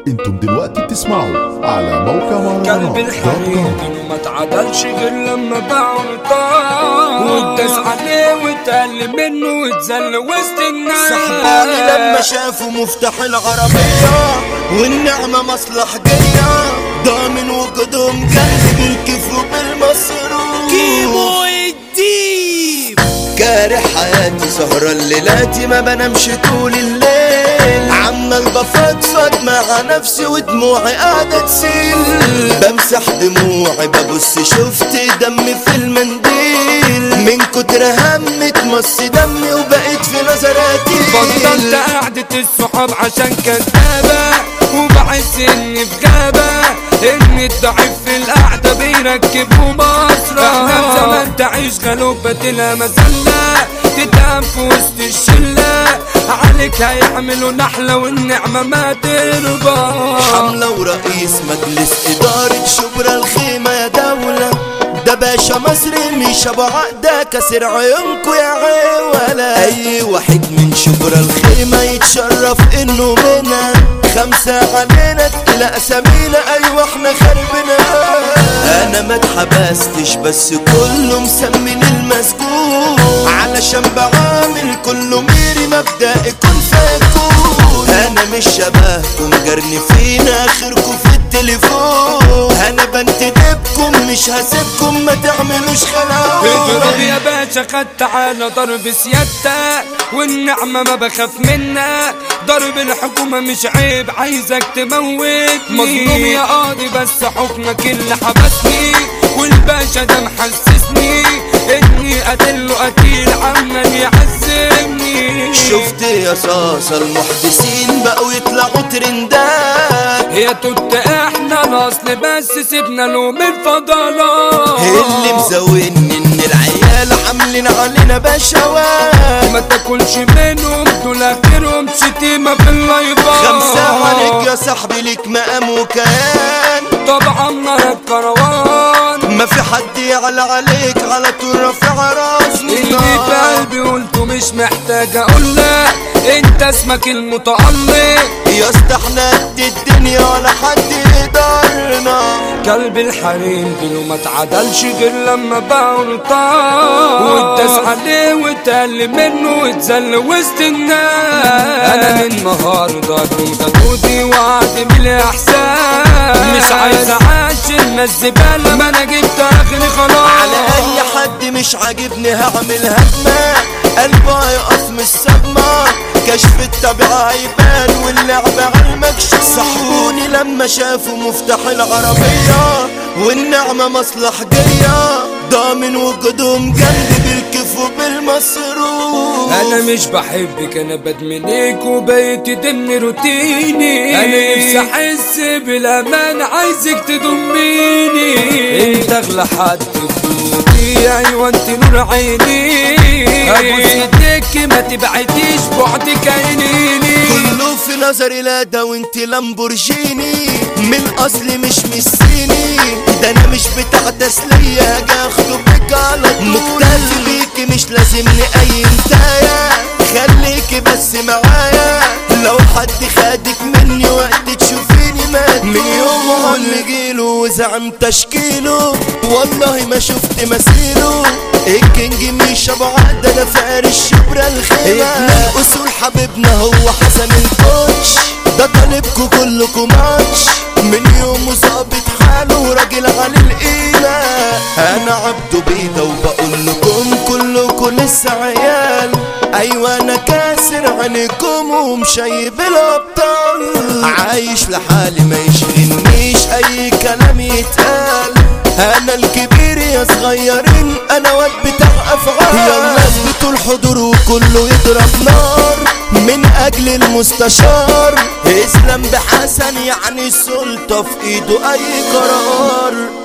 انتم دلوقتي بتسمعوا على موقع قلب مهرجانات الحريم انه ما تعدلش غير لما باعوا الطار واتداس عليه واتقل منه واتذل وسط الناس صحباني لما شافوا مفتاح العربية والنعمة مصلحجية ضامن وجودهم جنب بالكيف وبالمصروف كيمو الديب كاره حياتي سهرة الليلاتي ما بنامش طول الليل عمال بفضفض مع نفسي ودموعي قاعدة تسيل بمسح دموعي ببص شفت دمي في المنديل من كتر هم اتمص دمي وبقيت في نظراتي بطلت قعدة الصحاب عشان كدابة وبحس اني في غابة ان الضعيف في القعدة بيركبوا مصرة احنا في زمان تعيش غلوبة تلا مزلة تتهم في وسط الشلة عليك هيعملوا نحلة والنعمة ما ترضى حملة ورئيس مجلس إدارة شبرا الخيمة يا دولة ده باشا مصري مش ابو عقدة كسر عيونكو يا عيولة اي واحد من شبرا الخيمة يتشرف انه منا خمسة علينا تقلق اسامينا ايوه احنا خربنا انا ما اتحبستش بس كله مسمين المسجون علشان بعامل كله ميري مبدأ كن فيكون انا مش شبهكم جرني فينا اخركم في التليفون انا بنتدبكم مش هسيبكم ما تعملوش اضرب خلاص يا باشا خدت على ضرب سيادتك والنعمة ما بخاف منها ضرب الحكومة مش عيب عايزك تموتني مظلوم يا قاضي بس حكمك اللي حبسني والباشا ده محسسني اني قتل له قتيل عمال يعذبني شفت يا صاصة المحدثين بقوا يطلعوا ترندات يا توت احنا الاصل بس سيبنا له من فضلات اللي مزودني ان العيال عاملين علينا بشوات ما تاكلش منهم دول اخرهم شتيمة في اللايفات خمسة عليك يا صاحبي ليك مقام وكيان طبعا نهر الكروان ما في حد يعلى عليك على طول رافع راسنا اللي في قلبي قلته مش محتاج اقول لك انت اسمك المتألق يا اسطى احنا قد الدنيا ولا حد يقدرنا كلب الحريم دلو ما اتعدلش غير لما باعوا الطار واتداس عليه واتقل منه واتذل وسط الناس انا من النهارده اكون جدودي وعدي بالاحسان مش عايز اعاش الناس زباله ما انا جبت اخري خلاص على اي حد مش عاجبني هعمل هجمة قلبه هيقف من الصدمة كشف الطبيعة هيبان واللعبة على المكشوف صحبوني لما شافوا مفتاح العربية والنعمة مصلحجية ضامن وجودهم جنبي بالكيف وبالمصروف انا مش بحبك انا بدمنك وبقيت ضمن روتيني انا نفسي احس بالامان عايزك تضميني انت اغلى حد في دنيتي ايوه انت نور عيني ابوس ايديك ما تبعديش بعدك عينيني كله في نظري لا ده وانت لامبورجيني من اصلي مش مسيني ده انا مش بتاع تسلية هاجي اخده بك على طول مختل بيكي مش لازمني اي انتايا خليكي بس معايا لو حد خدك مني وقت تشوفيني مات من يوم اللي جيله وزعم تشكيله والله ما شفت مثيله الكينج مش ابو عدى ده فارس شبرا الخيمة ابن الاصول حبيبنا هو حسن الكوتش ده طالبكوا كلكوا ماتش من يومه ظابط حاله وراجل على القيمة انا عبده بيضة وبقول لكم كلكوا لسه عيال ايوه انا كاسر عينيكم ومشيب الابطال عايش لحالي ما يشغلنيش اي كلام يتقال انا الكبير يا صغيرين انا واد بتاع افعال يلا اثبتوا الحضور وكله يضرب نار من اجل المستشار اسلام بحسن يعني السلطة في ايده اي قرار